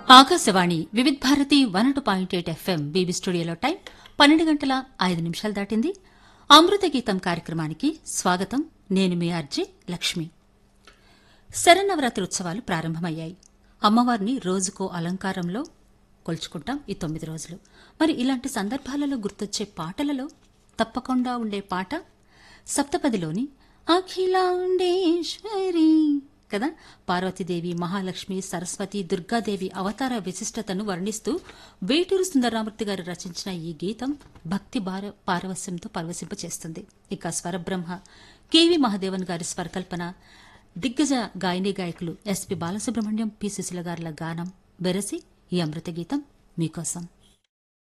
Akashvani Vividh Bharati one two point eight FM బీబీ స్టూడియోలో time పన్నెండు గంటల ఐదు నిమిషాలు దాటింది అమృత గీతం కార్యక్రమానికి స్వాగతం నేను మీ ఆర్జే లక్ష్మి శరన్నవరాత్రి ఉత్సవాలు ప్రారంభమయ్యాయి అమ్మవారిని రోజుకో అలంకారంలో కొలుచుకుంటాం ఈ తొమ్మిది రోజులు మరి ఇలాంటి సందర్భాలలో గుర్తొచ్చే పాటలలో తప్పకుండా ఉండే పాట సప్తపదిలోని అఖిలాండేశ్వరి కదా పార్వతీదేవి మహాలక్ష్మి సరస్వతి దుర్గాదేవి అవతార విశిష్టతను వర్ణిస్తూ వేటూరు సుందరరామూర్తి గారు రచించిన ఈ గీతం భక్తి భార పారవస్యంతో పరవశింపచేస్తుంది ఇక స్వరబ్రహ్మ కెవి మహాదేవన్ గారి స్వరకల్పన దిగ్గజ గాయని గాయకులు ఎస్పి బాలసుబ్రహ్మణ్యం పి సుశీల గారుల గానం బెరసి ఈ అమృత గీతం మీకోసం